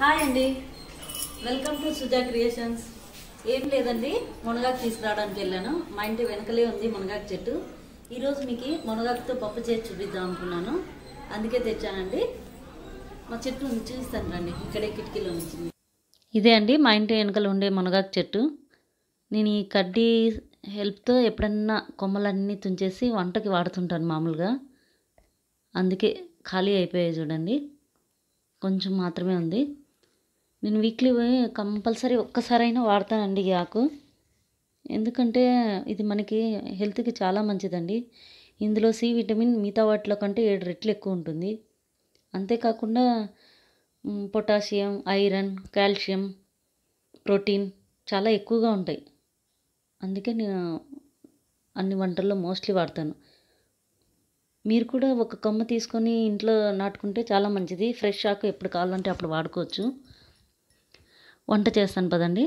Hi అండి welcome to Suja creations ఏం లేదండి మునగాకు తీసుకురావడానికి వెళ్ళాను మా ఇంటి వెనకలే ఉంది మునగాకు చెట్టు ఈరోజు మీకు మునగాకుతో పప్పు చేసి చూపిద్దాం అనుకున్నాను అందుకే తెచ్చానండి మా చెట్టు ఉంది చూపిస్తాను రండి ఇక్కడే కిటికీలో నుంచి ఇదే అండి మా ఇంటి వెనకలు ఉండే మునగాకు చెట్టు నేను ఈ కడ్డీ హెల్ప్తో ఎప్పుడన్నా కొమ్మలన్నీ తుంచేసి వంటకి వాడుతుంటాను మామూలుగా అందుకే ఖాళీ అయిపోయాయి చూడండి కొంచెం మాత్రమే ఉంది నేను వీక్లీ కంపల్సరీ ఒక్కసారైనా వాడతానండి ఈ ఆకు ఎందుకంటే ఇది మనకి హెల్త్కి చాలా మంచిదండి ఇందులో సి విటమిన్ మిగతా వాటిలో కంటే ఏడు రెట్లు ఎక్కువ ఉంటుంది అంతేకాకుండా మ్, పొటాషియం ఐరన్ కాల్షియం ప్రోటీన్ చాలా ఎక్కువగా ఉంటాయి అందుకే నేను అన్ని వంటల్లో మోస్ట్లీ వాడతాను మీరు కూడా ఒక కొమ్మ తీసుకొని ఇంట్లో నాటుకుంటే చాలా మంచిది ఫ్రెష్ ఆకు ఎప్పుడు కావాలంటే అప్పుడు వాడుకోవచ్చు వంట చేస్తాను పదండి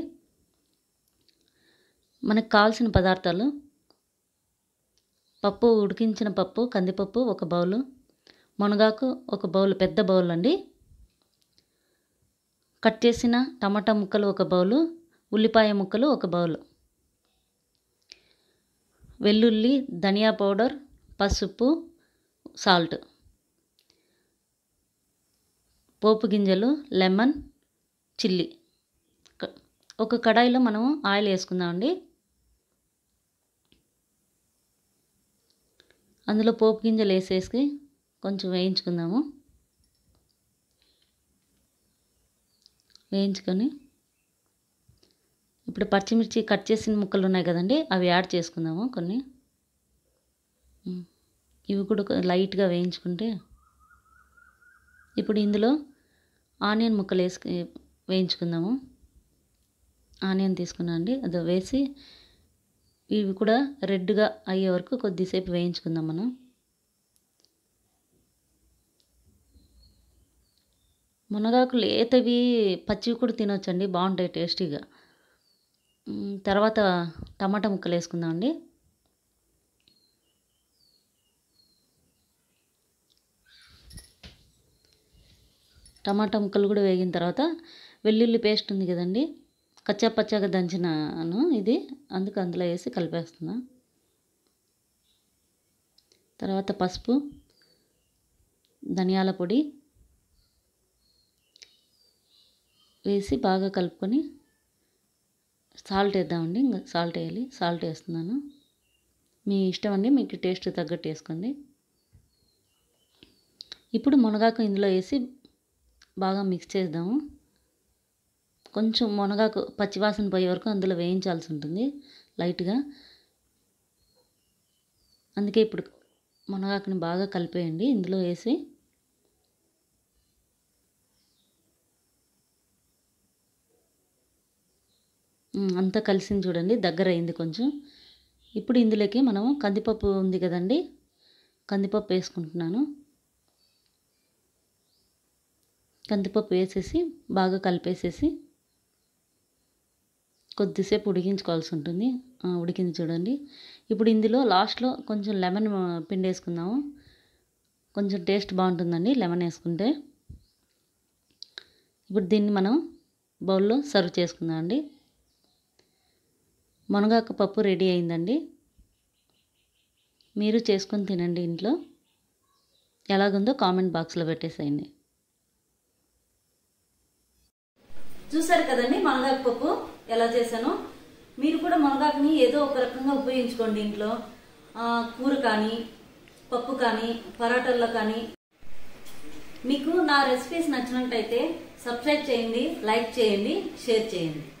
మనకు కావాల్సిన పదార్థాలు పప్పు ఉడికించిన పప్పు కందిపప్పు ఒక బౌలు మునగాకు ఒక బౌల్ పెద్ద బౌల్ అండి కట్ చేసిన టమాటా ముక్కలు ఒక బౌలు ఉల్లిపాయ ముక్కలు ఒక బౌలు వెల్లుల్లి ధనియా పౌడర్ పసుపు సాల్ట్ పోపు గింజలు లెమన్ చిల్లీ క- ఒక కడాయిలో మనం ఆయిల్ వేసుకుందామండి అందులో పోపు గింజలు వేసేసి కొంచెం వేయించుకుందాము వేయించుకొని ఇప్పుడు పచ్చిమిర్చి కట్ చేసిన ముక్కలు ఉన్నాయి కదండి అవి యాడ్ చేసుకుందాము కొన్ని ఉమ్. ఇవి కూడా కొ- లైట్గా వేయించుకుంటే ఇప్పుడు ఇందులో ఆనియన్ ముక్కలు వేసుకు వేయించుకుందాము ఆనియన్ తీసుకున్నా అండి అది వేసి ఇవి కూడా రెడ్గా అయ్యే వరకు కొద్దిసేపు వేయించుకుందాం మనం మునగాకు లేతవి పచ్చివి కూడా తినొచ్చండి బాగుంటాయి టేస్టీగా ఉమ్, తర్వాత టమాటా ముక్కలు వేసుకుందాం అండి టమాటా ముక్కలు కూడా వేగిన తర్వాత వెల్లుల్లి పేస్ట్ ఉంది కదండి కచ్చా పచ్చాగా దంచినాను ఇది అందుకు అందులో వేసి కలిపేస్తున్నా తర్వాత పసుపు ధనియాల పొడి వేసి బాగా కలుపుకొని సాల్ట్ వేద్దామండి ఇంకా సాల్ట్ వేయాలి సాల్ట్ వేస్తున్నాను మీ ఇష్టం అండి మీకు టేస్ట్ తగ్గట్టు వేసుకోండి ఇప్పుడు మునగాకు ఇందులో వేసి బాగా మిక్స్ చేద్దాము కొంచెం మునగాకు పచ్చివాసన పోయే వరకు అందులో వేయించాల్సి ఉంటుంది లైట్గా అందుకే ఇప్పుడు మునగాకుని బాగా కలిపేయండి ఇందులో వేసి ఉమ్, అంతా కలిసింది చూడండి దగ్గర అయింది కొంచెం ఇప్పుడు ఇందులోకి మనము కందిపప్పు ఉంది కదండి కందిపప్పు వేసుకుంటున్నాను కందిపప్పు వేసేసి బాగా కలిపేసేసి కొద్దిసేపు ఉడికించుకోవాల్సి ఉంటుంది ఆ, ఉడికింది చూడండి ఇప్పుడు ఇందులో లాస్ట్లో కొంచెం లెమన్ ఆ, పిండి వేసుకుందాము కొంచెం టేస్ట్ బాగుంటుందండి లెమన్ వేసుకుంటే ఇప్పుడు దీన్ని మనం బౌల్లో సర్వ్ చేసుకుందాం అండి మునగాకు పప్పు రెడీ అయిందండి మీరు చేసుకొని తినండి ఇంట్లో ఎలాగుందో కామెంట్ బాక్స్లో పెట్టేసేయండి చూసారు కదండి మునగాకు పప్పు ఎలా చేశాను మీరు కూడా మునగాకుని ఏదో ఒక రకంగా ఉపయోగించుకోండి ఇంట్లో ఆ, కూర కానీ పప్పు కానీ పరాటాల్లో కానీ మీకు నా రెసిపీస్ నచ్చినట్టయితే సబ్స్క్రైబ్ చేయండి లైక్ చేయండి షేర్ చేయండి